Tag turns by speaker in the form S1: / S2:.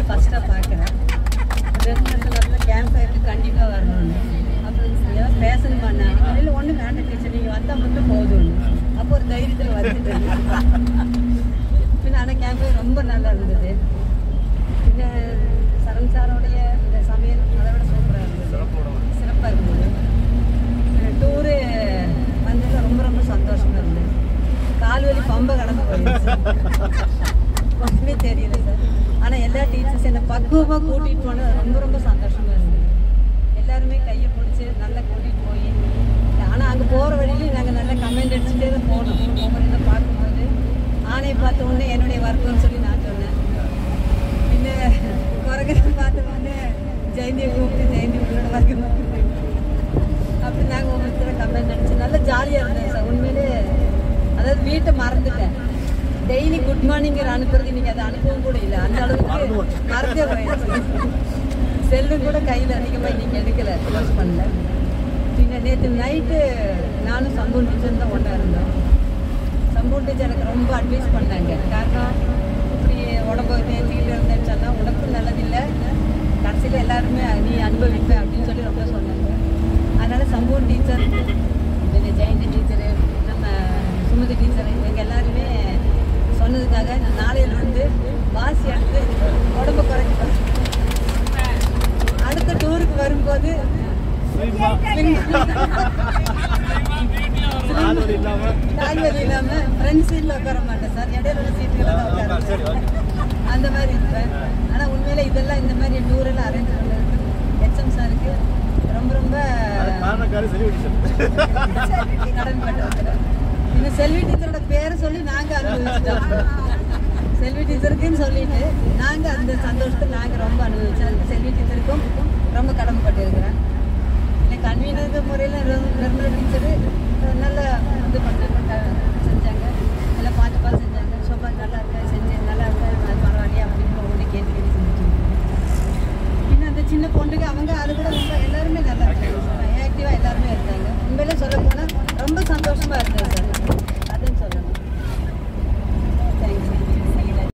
S1: ஃபஸ்ட்டாக பார்க்குறேன் ரெண்டு கேம்ப் ஃபயருக்கு கண்டிப்பாக வரணும்னு அப்புறம் ஏதாவது பேசணும் பண்ணேன் இல்லை ஒன்றும் வேண்டாம் டீச்சர் நீங்கள் வந்தால் மட்டும் போதும்னு அப்போ ஒரு தைரியத்தில் வந்துட்டேன் பின்ன ஆனால் கேம்ப் ஃபயர் ரொம்ப நல்லா இருந்தது பின்ன சரண் சாரோடைய இந்த சமையல் அதை விட சூப்பராக இருந்தது சிறப்பாக இருந்தது டூரு வந்ததில் ரொம்ப ரொம்ப சந்தோஷமாக இருந்தது கால்வலி பம்பை கடந்து போயிடுச்சு ஒன்றுமே தெரியல சார் ஆனால் எல்லா டீச்சர்ஸ் என்னை பக்குவமாக கூட்டிகிட்டு போனது ரொம்ப ரொம்ப சந்தோஷமாக இருந்தது எல்லாருமே கையை பிடிச்சி நல்லா கூட்டிகிட்டு போய் ஆனால் அங்கே போகிற வழியிலையும் நாங்கள் நல்லா கமெண்ட் அடிச்சுட்டே தான் போனோம் ஒவ்வொரு இதை பார்க்கும்போது ஆணையை பார்த்த உடனே என்னுடைய ஒர்க்குன்னு சொல்லி நான் சொன்னேன் பின்ன குரங்கரை பார்த்த உடனே ஜெயந்தியை கூப்பிட்டு ஜெயந்தி உங்களோட ஒர்க்கு அப்படி நாங்கள் ஒவ்வொருத்தரும் கமெண்ட் அடிச்சு நல்லா ஜாலியாக இருந்தேன் சார் உண்மையிலே அதாவது வீட்டை மறந்துட்டேன் டெய்லி குட் மார்னிங் அனுப்புறது இன்னைக்கு அதை அனுப்பவும் கூட இல்லை அந்த அளவுக்கு மறந்தே போயிடுச்சு செல்லும் கூட கையில் அதிகமாக இன்னைக்கு எடுக்கல யூஸ் பண்ணல பின்ன நேற்று நைட்டு நானும் சம்பூன் டீச்சர் தான் ஒன்றா இருந்தோம் சம்பூன் டீச்சர் எனக்கு ரொம்ப அட்வைஸ் பண்ணாங்க காரணம் இப்படி உடம்பு தேய்ச்சிக்கிட்டு இருந்தேன்னு சொன்னால் உனக்கும் நல்லதில்லை கடைசியில் எல்லாருமே நீ அனுபவிப்ப அப்படின்னு சொல்லி ரொம்ப சொன்னாங்க அதனால சம்பூன் டீச்சர் இந்த ஜெயந்தி டீச்சரு நம்ம சுமதி டீச்சர் இவங்க எல்லாருமே சொன்னதுக்காக நான் நாளையிலிருந்து வாசி எடுத்து உடம்பு குறைக்க அடுத்த டூருக்கு வரும்போது
S2: கால்வலி இல்லாம
S1: கால்வலி இல்லாம ஃப்ரெண்ட் சீட்ல உட்கார மாட்டேன் சார் இடையில உள்ள சீட்டுல தான் உட்காருவேன் அந்த மாதிரி இருப்பேன் ஆனா உண்மையில இதெல்லாம் இந்த மாதிரி டூர் எல்லாம் அரேஞ்ச் பண்ணது ஹெச்எம் சாருக்கு ரொம்ப ரொம்ப
S2: காரணக்காரி சரி
S1: கடன் பட்டிருக்கிறேன் இன்னும் செல்வி டீச்சரோட பேரை சொல்லி நாங்க அனுபவிச்சிட்டோம் செல்வி டீச்சருக்குன்னு சொல்லிட்டு நாங்க அந்த சந்தோஷத்தை நாங்க ரொம்ப அனுபவிச்சோம் அந்த செல்வி டீச்சருக்கும் ரொம்ப கடமைப்பட்டிருக்கிறேன் இல்லை கன்வீனர் முறையில் நிர்மலா டீச்சரு